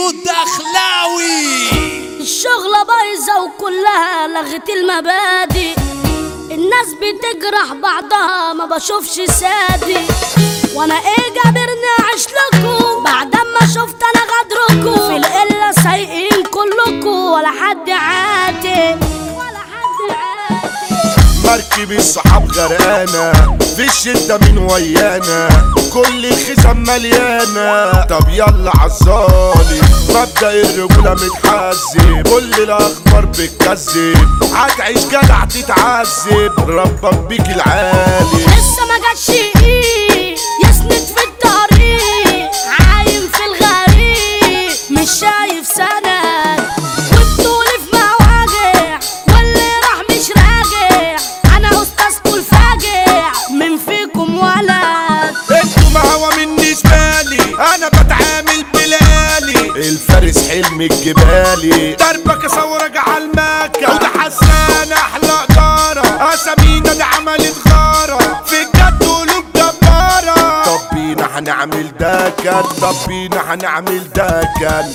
الدخلاوي الشغلة بايظة وكلها لغت المبادئ الناس بتجرح بعضها ما بشوفش سادي وانا ايه جابرني اعيش لكم بعد ما شفت انا غدركم في القلة سايقين كلكم ولا حد عاتب ولا حد عاتب مركب الصحاب غرقانة في الشدة من ويانا كل الخزم مليانة طب يلا عالظالم مبدأ الرجولة متحزب كل الأخبار بتكذب هتعيش جدع تتعذب ربك بيك العالي لسه ما جاتش ايه يسند في الطريق عايم في الغريق مش شايف سند والطول في مواجع واللي راح مش راجع انا استاذكوا الفاجع من فيكم ولد انتوا ما هو بالنسبة لي انا بتعامل بلالي الفارس حلم الجبالي دربك صورك على المكة وده حسان احلى جارة اسامينا دي عملت غارة في الجد قلوب جبارة طب بينا هنعمل ده كان طب بينا هنعمل ده كان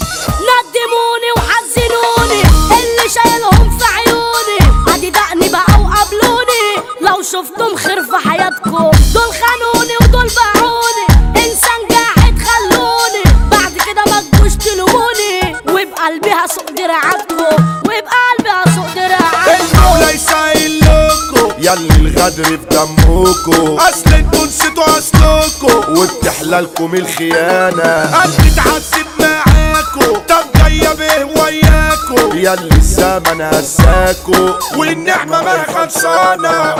ندموني وحزنوني اللي شايلهم في عيوني ادي دقني بقى وقابلوني لو شفتم خير في حياتكم دول خانوني ودول باعوني انسان قاعد خلوني بعد كده ما تجوش تلوموني وبقلبي هسوق دراعاتكم وبقلبي هسوق دراعاتكم المولى يسهل لكم ياللي الغدر في دمكم اصل انتوا نسيتوا اصلكم وبتحلالكم الخيانه قلبي اتعذب معاكم طب جايه به وياكم ياللي الزمن هساكم والنعمه ما خلصانه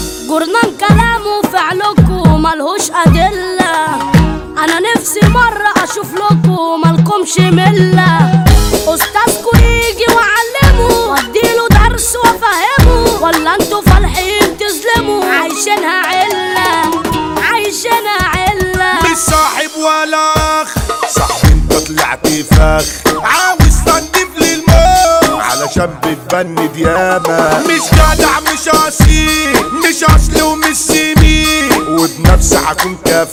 جرنان كلام وفعلكم ملهوش أدلة أنا نفسي مرة أشوف لكم مالكمش ملة أستاذكوا يجي وأعلمه وأديله درس وأفهمه ولا انتوا فالحين تظلموا عايشينها علة عايشينها علة مش صاحب ولا اخ صاحبي انت طلعت فخ عاوز تنضيف للموت علشان بتبند ياما مش جدع مش اصيل مش اصل ومش سمين وبنفسي هكون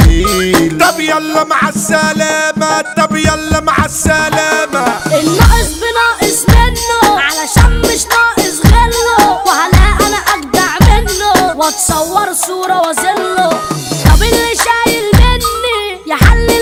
كفيل طب يلا مع السلامة طب يلا مع السلامة الناقص بناقص منه علشان مش ناقص غله وهلاقي انا اجدع منه واتصور صورة وازله طب اللي شايل مني يحلل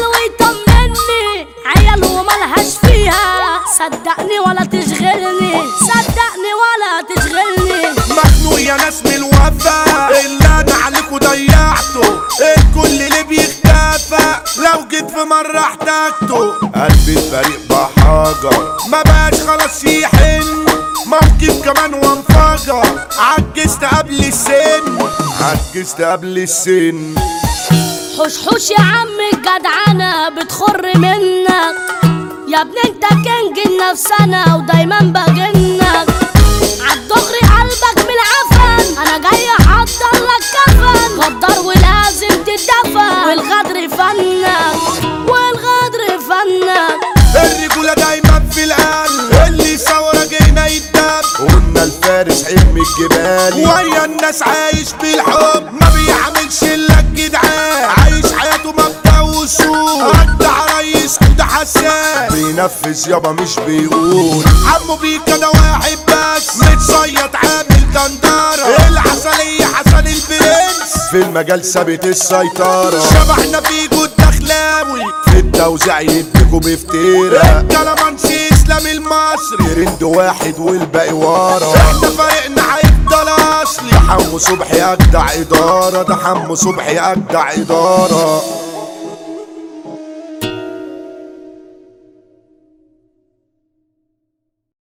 ويطمني عيال وملهاش فيها صدقني ولا تشغلني صدقني ولا تشغلني مخنوق يا ناس من الوفا اللي انا عليكوا ضيعته الكل اللي بيختفى لو جيت في مرة احتاجته قلبي الفريق بحجر ما بقاش خلاص يحن موقف كمان وانفجر عجزت قبل السن عجزت قبل السن حوش حوش يا عم الجدعنة بتخر منك يا ابني انت كينج النفسانة ودايما بجنك عالدغري قلبك من العفن انا جاي احضر لك كفن غدار ولازم تدفن والغدر فنك والغدر فنك الرجولة دايما في القلب اللي ثورة جينا يتدب قلنا الفارس حلم الجبال ويا الناس عايش بالحب ما بيعملش الا الجدعان عايش حياته مبدأ وسوق اجدع ريس كده حسان بينفذ يابا مش بيقول عمو بيكا ده واحد بس متصيط عامل دندرة العسلية حسن البرنس في المجال ثابت السيطرة شبحنا بيجو الدخلاوي في التوزيع يديكوا بفتيرة الكلامانسي اسلام المصري ترند واحد والباقي ورا احنا فريقنا هيفضل اصلي ده حمو صبحي اجدع ادارة ده حمو صبحي اجدع ادارة